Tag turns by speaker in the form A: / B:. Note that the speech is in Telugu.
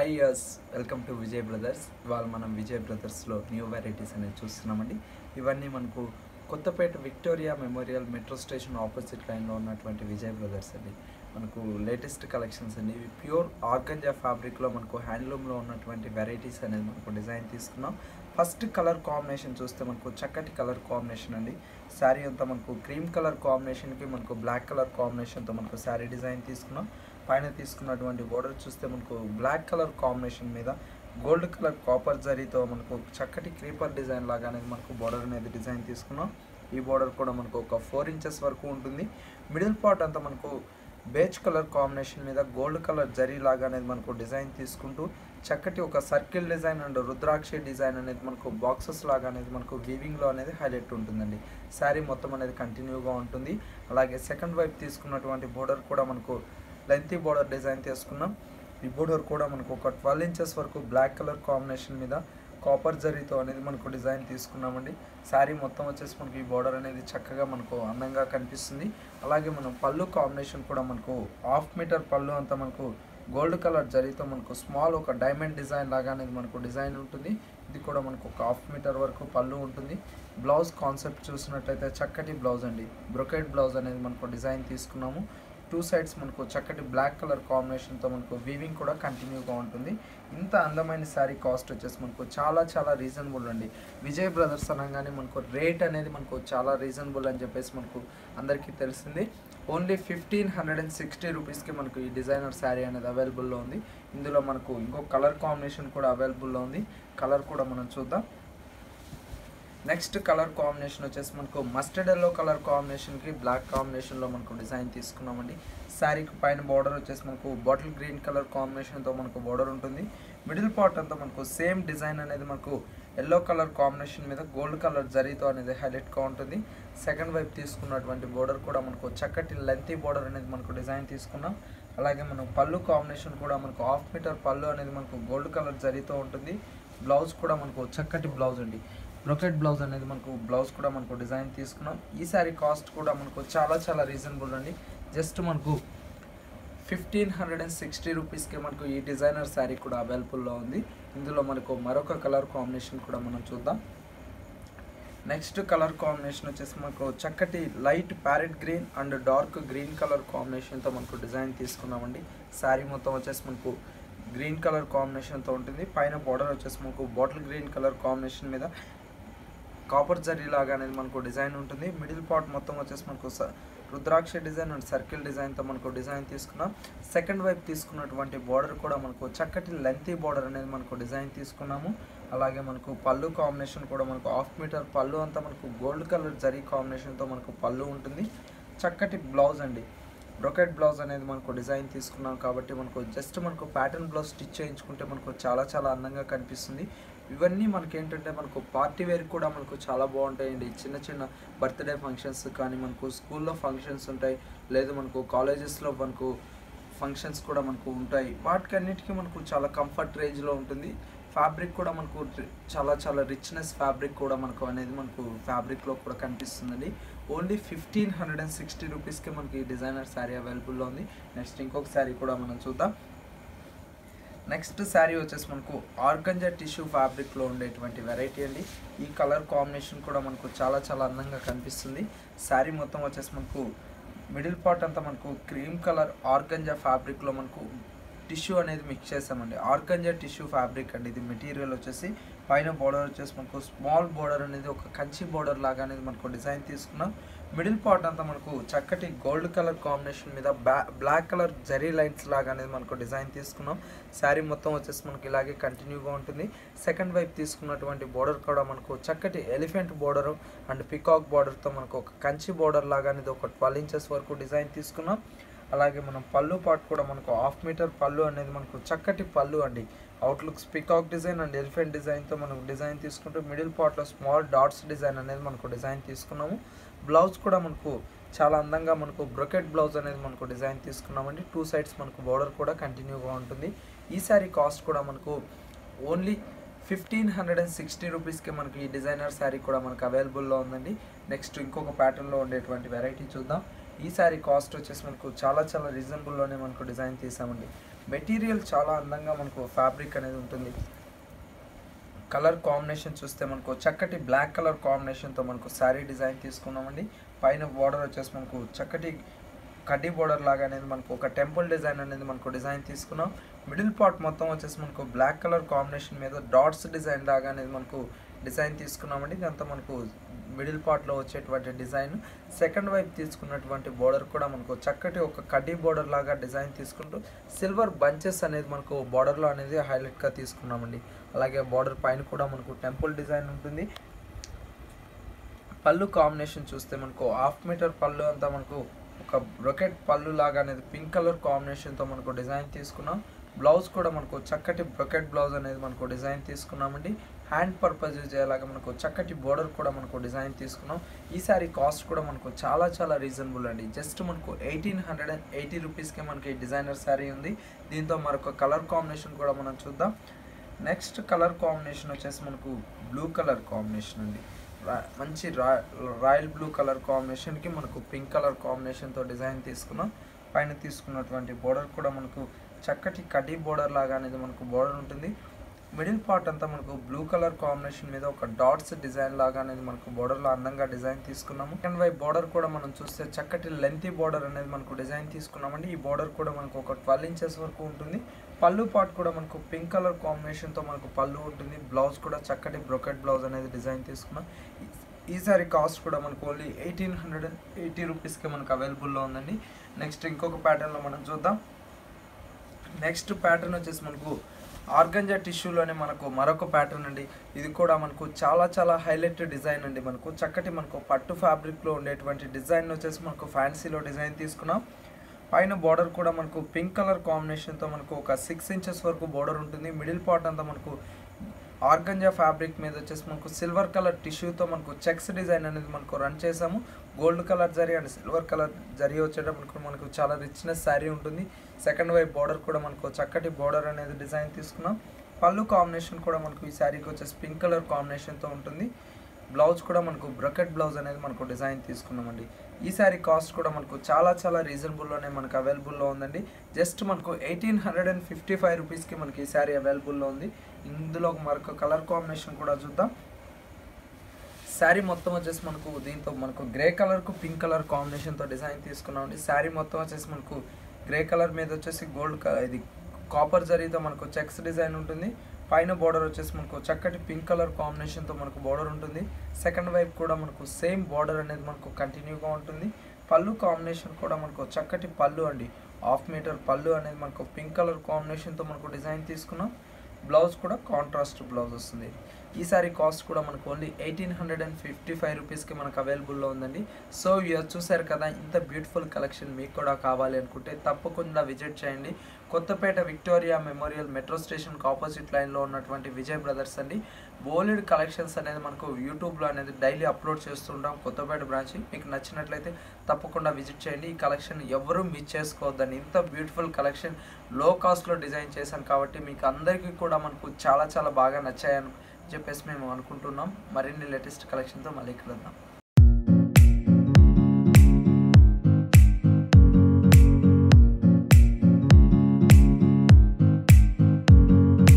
A: hi yes welcome to Vijay brothers ఇవాళ మనం విజయ్ బ్రదర్స్లో న్యూ వెరైటీస్ అనేది చూస్తున్నామండి ఇవన్నీ మనకు Kothapet Victoria Memorial metro station opposite లైన్లో ఉన్నటువంటి విజయ్ బ్రదర్స్ అండి మనకు లేటెస్ట్ కలెక్షన్స్ అండి ఇవి ప్యూర్ ఆర్గంజా ఫ్యాబ్రిక్లో మనకు హ్యాండ్లూమ్లో ఉన్నటువంటి వెరైటీస్ అనేది మనకు డిజైన్ తీసుకున్నాం ఫస్ట్ కలర్ కాంబినేషన్ చూస్తే మనకు చక్కటి కలర్ కాంబినేషన్ అండి శారీ అంతా మనకు క్రీమ్ కలర్ కాంబినేషన్కి మనకు బ్లాక్ కలర్ కాంబినేషన్తో మనకు శారీ డిజైన్ తీసుకున్నాం పైన తీసుకున్నటువంటి బోర్డర్ చూస్తే మనకు బ్లాక్ కలర్ కాంబినేషన్ మీద గోల్డ్ కలర్ కాపర్ జరీతో మనకు చక్కటి క్రీపర్ డిజైన్ లాగా అనేది మనకు బోర్డర్ అనేది డిజైన్ తీసుకున్నాం ఈ బోర్డర్ కూడా మనకు ఒక ఫోర్ ఇంచెస్ వరకు ఉంటుంది మిడిల్ పార్ట్ అంతా మనకు బేజ్ కలర్ కాంబినేషన్ మీద గోల్డ్ కలర్ జరీ లాగా అనేది మనకు డిజైన్ తీసుకుంటూ చక్కటి ఒక సర్కిల్ డిజైన్ అండ్ రుద్రాక్షి డిజైన్ అనేది మనకు బాక్సెస్ లాగా అనేది మనకు వీవింగ్లో అనేది హైలైట్ ఉంటుందండి శారీ మొత్తం అనేది కంటిన్యూగా ఉంటుంది అలాగే సెకండ్ వైపు తీసుకున్నటువంటి బోర్డర్ కూడా మనకు లెంతీ బోర్డర్ డిజైన్ తీసుకున్నాం ఈ బోర్డర్ కూడా మనకు ఒక ట్వెల్వ్ ఇంచెస్ వరకు బ్లాక్ కలర్ కాంబినేషన్ మీద కాపర్ జరీతో అనేది మనకు డిజైన్ తీసుకున్నామండి శారీ మొత్తం వచ్చేసి మనకి ఈ బోర్డర్ అనేది చక్కగా మనకు అందంగా కనిపిస్తుంది అలాగే మనం పళ్ళు కాంబినేషన్ కూడా మనకు హాఫ్ మీటర్ పళ్ళు అంతా మనకు గోల్డ్ కలర్ జరీతో మనకు స్మాల్ ఒక డైమండ్ డిజైన్ లాగా అనేది మనకు డిజైన్ ఉంటుంది ఇది కూడా మనకు ఒక హాఫ్ మీటర్ వరకు పళ్ళు ఉంటుంది బ్లౌజ్ కాన్సెప్ట్ చూసినట్లయితే చక్కటి బ్లౌజ్ అండి బ్రొకెట్ బ్లౌజ్ అనేది మనకు డిజైన్ తీసుకున్నాము టూ సైడ్స్ మనకు చక్కటి బ్లాక్ కలర్ కాంబినేషన్తో మనకు వీవింగ్ కూడా కంటిన్యూగా ఉంటుంది ఇంత అందమైన శారీ కాస్ట్ వచ్చేసి మనకు చాలా చాలా రీజనబుల్ అండి విజయ్ బ్రదర్స్ అనగానే మనకు రేట్ అనేది మనకు చాలా రీజనబుల్ అని చెప్పేసి మనకు అందరికీ తెలిసింది only fifteen hundred and sixty రూపీస్కి మనకు ఈ డిజైనర్ శారీ అనేది అవైలబుల్లో ఉంది ఇందులో మనకు ఇంకో కలర్ కాంబినేషన్ కూడా అవైలబుల్లో ఉంది కలర్ కూడా మనం చూద్దాం నెక్స్ట్ కలర్ కాంబినేషన్ వచ్చేసి మనకు మస్టర్డ్ ఎల్లో కలర్ కాంబినేషన్కి బ్లాక్ కాంబినేషన్లో మనకు డిజైన్ తీసుకున్నామండి శారీకి పైన బార్డర్ వచ్చేసి మనకు బాటిల్ గ్రీన్ కలర్ కాంబినేషన్తో మనకు బార్డర్ ఉంటుంది మిడిల్ పార్ట్ అంతా మనకు సేమ్ డిజైన్ అనేది మనకు ఎల్లో కలర్ కాంబినేషన్ మీద గోల్డ్ కలర్ జరీతో అనేది హైలైట్గా ఉంటుంది సెకండ్ వైపు తీసుకున్నటువంటి బోర్డర్ కూడా మనకు చక్కటి లెంతీ బోర్డర్ అనేది మనకు డిజైన్ తీసుకున్నాం అలాగే మనం పళ్ళు కాంబినేషన్ కూడా మనకు హాఫ్ మీటర్ పళ్ళు అనేది మనకు గోల్డ్ కలర్ జరీతో ఉంటుంది బ్లౌజ్ కూడా మనకు చక్కటి బ్లౌజ్ అండి బ్రొకెట్ బ్లౌజ్ అనేది మనకు బ్లౌజ్ కూడా మనకు డిజైన్ తీసుకున్నాం ఈ శారీ కాస్ట్ కూడా మనకు చాలా చాలా రీజనబుల్ అండి జస్ట్ మనకు ఫిఫ్టీన్ హండ్రెడ్ అండ్ సిక్స్టీ రూపీస్కి మనకు ఈ డిజైనర్ శారీ కూడా అవైలబుల్లో ఉంది ఇందులో మనకు మరొక కలర్ కాంబినేషన్ కూడా మనం చూద్దాం నెక్స్ట్ కలర్ కాంబినేషన్ వచ్చేసి మనకు చక్కటి light parrot green and dark green colour కాంబినేషన్తో మనకు డిజైన్ తీసుకున్నామండి శారీ మొత్తం వచ్చేసి మనకు గ్రీన్ కలర్ కాంబినేషన్తో ఉంటుంది పైన బార్డర్ వచ్చేసి మనకు బాటిల్ గ్రీన్ కలర్ కాంబినేషన్ మీద కాపర్ జరీ లాగా అనేది మనకు డిజైన్ ఉంటుంది మిడిల్ పార్ట్ మొత్తం వచ్చేసి మనకు స- రుద్రాక్ష డిజైన్ అండ్ సర్కిల్ డిజైన్తో మనకు డిజైన్ తీసుకున్నాం సెకండ్ వైపు తీసుకున్నటువంటి బార్డర్ కూడా మనకు చక్కటి లెంతీ బార్డర్ అనేది మనకు డిజైన్ తీసుకున్నాము అలాగే మనకు పళ్ళు కాంబినేషన్ కూడా మనకు హాఫ్ మీటర్ పళ్ళు అంతా మనకు గోల్డ్ కలర్ జరీ కాంబినేషన్తో మనకు పళ్ళు ఉంటుంది చక్కటి బ్లౌజ్ అండి బ్రొకెట్ బ్లౌజ్ అనేది మనకు డిజైన్ తీసుకున్నాం కాబట్టి మనకు జస్ట్ మనకు ప్యాటర్న్ బ్లౌజ్ స్టిచ్ చేయించుకుంటే మనకు చాలా చాలా అందంగా కనిపిస్తుంది ఇవన్నీ మనకి ఏంటంటే మనకు పార్టీ వేర్ కూడా మనకు చాలా బాగుంటాయండి చిన్న చిన్న బర్త్డే ఫంక్షన్స్ కానీ మనకు స్కూల్లో ఫంక్షన్స్ ఉంటాయి లేదు మనకు కాలేజెస్లో మనకు ఫంక్షన్స్ కూడా మనకు ఉంటాయి వాటికి అన్నిటికీ మనకు చాలా కంఫర్ట్ రేంజ్లో ఉంటుంది ఫ్యాబ్రిక్ కూడా మనకు రి- చాలా చాలా రిచ్నెస్ ఫ్యాబ్రిక్ కూడా మనకు అనేది మనకు ఫ్యాబ్రిక్లో కూడా కనిపిస్తుందండి only fifteen hundred and sixty రూపీస్కి మనకి ఈ డిజైనర్ శారీ అవైలబుల్లో ఉంది నెక్స్ట్ ఇంకొక శారీ కూడా మనం చూద్దాం నెక్స్ట్ శారీ వచ్చేసి మనకు ఆర్గంజా టిష్యూ ఫ్యాబ్రిక్లో ఉండేటువంటి వెరైటీ అండి ఈ కలర్ కాంబినేషన్ కూడా మనకు చాలా చాలా అందంగా కనిపిస్తుంది శారీ మొత్తం వచ్చేసి మనకు మిడిల్ పార్ట్ అంతా మనకు క్రీమ్ కలర్ ఆర్గంజా ఫ్యాబ్రిక్లో మనకు టిష్యూ అనేది మిక్స్ చేసామండి ఆర్గంజా టిష్యూ ఫ్యాబ్రిక్ అండి ఇది మెటీరియల్ వచ్చేసి పైన బోర్డర్ వచ్చేసి మనకు స్మాల్ బోర్డర్ అనేది ఒక కంచి బోర్డర్ లాగా అనేది మనకు డిజైన్ తీసుకున్నాం మిడిల్ పార్ట్ అంతా మనకు చక్కటి గోల్డ్ కలర్ కాంబినేషన్ మీద బ్లా బ్లాక్ కలర్ జరీ లైన్స్ లాగా అనేది మనకు డిజైన్ తీసుకున్నాం శారీ మొత్తం వచ్చేసి మనకి ఇలాగే కంటిన్యూగా ఉంటుంది సెకండ్ వైపు తీసుకున్నటువంటి బోర్డర్ కూడా మనకు చక్కటి ఎలిఫెంట్ బోర్డర్ అండ్ పికాక్ బోర్డర్తో మనకు ఒక కంచి బోర్డర్ లాగా అనేది ఒక ట్వెల్వ్ ఇంచెస్ వరకు డిజైన్ తీసుకున్నాం అలాగే మనం పళ్ళు పార్ట్ కూడా మనకు హాఫ్ మీటర్ పళ్ళు అనేది మనకు చక్కటి పళ్ళు అండి outlooks peacock design and elephant డిజైన్తో మనం డిజైన్ తీసుకుంటూ మిడిల్ పార్ట్లో స్మాల్ డాట్స్ డిజైన్ అనేది మనకు డిజైన్ తీసుకున్నాము బ్లౌజ్ కూడా మనకు చాలా అందంగా మనకు బ్రొకెట్ బ్లౌజ్ అనేది మనకు డిజైన్ తీసుకున్నామండి టూ సైడ్స్ మనకు బోర్డర్ కూడా కంటిన్యూగా ఉంటుంది ఈ సారీ కాస్ట్ కూడా మనకు only fifteen hundred and sixty రూపీస్కి మనకి ఈ డిజైనర్ శారీ కూడా మనకు అవైలబుల్లో ఉందండి నెక్స్ట్ ఇంకొక ప్యాటర్న్లో ఉండేటువంటి వెరైటీ చూద్దాం ఈ శారీ కాస్ట్ వచ్చేసి మనకు చాలా చాలా రీజనబుల్లోనే మనకు డిజైన్ తీసామండి మెటీరియల్ చాలా అందంగా మనకు ఫ్యాబ్రిక్ అనేది ఉంటుంది కలర్ కాంబినేషన్ చూస్తే మనకు చక్కటి బ్లాక్ కలర్ కాంబినేషన్తో మనకు శారీ డిజైన్ తీసుకున్నామండి పైన బార్డర్ వచ్చేసి మనకు చక్కటి కడ్డీ బార్డర్ లాగా అనేది మనకు ఒక టెంపుల్ డిజైన్ అనేది మనకు డిజైన్ తీసుకున్నాం మిడిల్ పార్ట్ మొత్తం వచ్చేసి మనకు బ్లాక్ కలర్ కాంబినేషన్ మీద డాట్స్ డిజైన్ లాగా అనేది మనకు డిజైన్ తీసుకున్నామండి ఇదంతా మనకు మిడిల్ పార్ట్లో వచ్చేటువంటి డిజైన్ సెకండ్ వైపు తీసుకున్నటువంటి బోర్డర్ కూడా మనకు చక్కటి ఒక కడ్డీ బోర్డర్ లాగా డిజైన్ తీసుకుంటూ సిల్వర్ బంచెస్ అనేది మనకు బార్డర్లో అనేది హైలైట్గా తీసుకున్నామండి అలాగే బార్డర్ పైన కూడా మనకు టెంపుల్ డిజైన్ ఉంటుంది పళ్ళు కాంబినేషన్ చూస్తే మనకు హాఫ్ మీటర్ పళ్ళు అంతా మనకు ఒక బ్రొకెట్ పళ్ళు లాగా అనేది పింక్ కలర్ కాంబినేషన్తో మనకు డిజైన్ తీసుకున్నాం బ్లౌజ్ కూడా మనకు చక్కటి బ్రొకెట్ బ్లౌజ్ అనేది మనకు డిజైన్ తీసుకున్నామండి హ్యాండ్ పర్పస్ యూజ్ అయ్యేలాగా మనకు చక్కటి బోర్డర్ కూడా మనకు డిజైన్ తీసుకున్నాం ఈ సారీ కాస్ట్ కూడా మనకు చాలా చాలా రీజనబుల్ అండి జస్ట్ మనకు ఎయిటీన్ హండ్రెడ్ అండ్ ఎయిటీ రూపీస్కే మనకి డిజైనర్ శారీ ఉంది దీంతో మరొక కలర్ కాంబినేషన్ కూడా మనం చూద్దాం నెక్స్ట్ కలర్ కాంబినేషన్ వచ్చేసి మనకు బ్లూ కలర్ కాంబినేషన్ అండి రా- మంచి రా రాయల్ బ్లూ కలర్ కాంబినేషన్కి మనకు పింక్ కలర్ కాంబినేషన్తో డిజైన్ తీసుకున్నాం పైన తీసుకున్నటువంటి బోర్డర్ కూడా మనకు చక్కటి కడ్డీ బోర్డర్ లాగా అనేది మనకు బోర్డర్ ఉంటుంది మిడిల్ పార్ట్ అంతా మనకు బ్లూ కలర్ కాంబినేషన్ మీద ఒక డాట్స్ డిజైన్ లాగా అనేది మనకు బోర్డర్లో అందంగా డిజైన్ తీసుకున్నాము సెకండ్ వైపు బోర్డర్ కూడా మనం చూస్తే చక్కటి లెంతీ బోర్డర్ అనేది మనకు డిజైన్ తీసుకున్నామండి ఈ బోర్డర్ కూడా మనకు ఒక ట్వెల్వ్ ఇంచెస్ వరకు ఉంటుంది పళ్ళు పార్ట్ కూడా మనకు పింక్ కలర్ కాంబినేషన్తో మనకు పళ్ళు ఉంటుంది బ్లౌజ్ కూడా చక్కటి బ్రొకెట్ బ్లౌజ్ అనేది డిజైన్ తీసుకున్నాం ఈ- ఈ సారీ కాస్ట్ కూడా మనకు only eighteen hundred and eighty రూపీస్కి మనకు అవైలబుల్లో ఉందండి నెక్స్ట్ ఇంకొక ప్యాటర్న్లో మనం చూద్దాం నెక్స్ట్ ప్యాటర్న్ వచ్చేసి మనకు ఆర్గంజా టిష్యూలోనే మనకు మరొక ప్యాటర్న్ అండి ఇది కూడా మనకు చాలా చాలా హైలైట్ డిజైన్ అండి మనకు చక్కటి మనకు పట్టు ఫ్యాబ్రిక్లో ఉండేటువంటి డిజైన్ వచ్చేసి మనకు ఫ్యాన్సీలో డిజైన్ తీసుకున్నాం పైన బార్డర్ కూడా మనకు పింక్ కలర్ కాంబినేషన్తో మనకు ఒక సిక్స్ ఇంచెస్ వరకు బార్డర్ ఉంటుంది మిడిల్ పార్ట్ అంతా మనకు ఆర్గంజా ఫ్యాబ్రిక్ మీద వచ్చేసి మనకు సిల్వర్ కలర్ టిష్యూతో మనకు చెక్స్ డిజైన్ అనేది మనకు రన్ చేసాము gold colour zari and silver colour zari వచ్చేటప్పుడు మనకు చాలా రిచ్నెస్ శారీ ఉంటుంది సెకండ్ వైపు బార్డర్ కూడా మనకు చక్కటి బార్డర్ అనేది డిజైన్ తీసుకున్నాం పళ్ళు కాంబినేషన్ కూడా మనకు ఈ శారీకి వచ్చేసి పింక్ కలర్ కాంబినేషన్తో ఉంటుంది బ్లౌజ్ కూడా మనకు బ్రకెట్ బ్లౌజ్ అనేది మనకు డిజైన్ తీసుకున్నామండి ఈ శారీ కాస్ట్ కూడా మనకు చాలా చాలా రీజనబుల్లోనే మనకు అవైలబుల్లో ఉందండి జస్ట్ మనకు eighteen hundred and fifty five రూపీస్కి మనకి ఈ శారీ అవైలబుల్లో ఉంది ఇందులో మరొక కలర్ కాంబినేషన్ కూడా చూద్దాం శారీ మొత్తం వచ్చేసి మనకు దీంతో మనకు గ్రే కలర్కు పింక్ కలర్ కాంబినేషన్తో డిజైన్ తీసుకున్నామండి శారీ మొత్తం వచ్చేసి మనకు గ్రే కలర్ మీద వచ్చేసి గోల్డ్ ఇది కాపర్ జరీతో మనకు చెక్స్ డిజైన్ ఉంటుంది పైన బార్డర్ వచ్చేసి మనకు చక్కటి పింక్ కలర్ కాంబినేషన్తో మనకు బార్డర్ ఉంటుంది సెకండ్ వైపు కూడా మనకు సేమ్ బార్డర్ అనేది మనకు కంటిన్యూగా ఉంటుంది పళ్ళు కాంబినేషన్ కూడా మనకు చక్కటి పళ్ళు అండి హాఫ్ మీటర్ పళ్ళు అనేది మనకు పింక్ కలర్ కాంబినేషన్తో మనకు డిజైన్ తీసుకున్నాం బ్లౌజ్ కూడా కాంట్రాస్ట్ బ్లౌజ్ వస్తుంది ఈ సారీ కాస్ట్ కూడా మనకు only eighteen hundred and fifty five రూపీస్కి మనకు అవైలబుల్లో ఉందండి సో ఇయర్ చూసారు కదా ఇంత బ్యూటిఫుల్ కలెక్షన్ మీకు కూడా కావాలి అనుకుంటే తప్పకుండా విజిట్ చేయండి కొత్తపేట విక్టోరియా మెమోరియల్ మెట్రో స్టేషన్కి ఆపోజిట్ లైన్లో ఉన్నటువంటి విజయ్ బ్రదర్స్ అండి బోలెడ్ కలెక్షన్స్ అనేది మనకు యూట్యూబ్లో అనేది డైలీ అప్లోడ్ చేస్తుంటాం కొత్తపేట బ్రాంచ్ మీకు నచ్చినట్లయితే తప్పకుండా విజిట్ చేయండి ఈ కలెక్షన్ ఎవరూ మిస్ చేసుకోవద్దండి ఇంత బ్యూటిఫుల్ కలెక్షన్ లో కాస్ట్లో డిజైన్ చేశాను కాబట్టి మీకు అందరికీ కూడా మనకు చాలా చాలా బాగా నచ్చాయని చెప్పేసి మేము అనుకుంటున్నాం మరిన్ని లేటెస్ట్ కలెక్షన్తో మళ్ళీ కలుద్దాం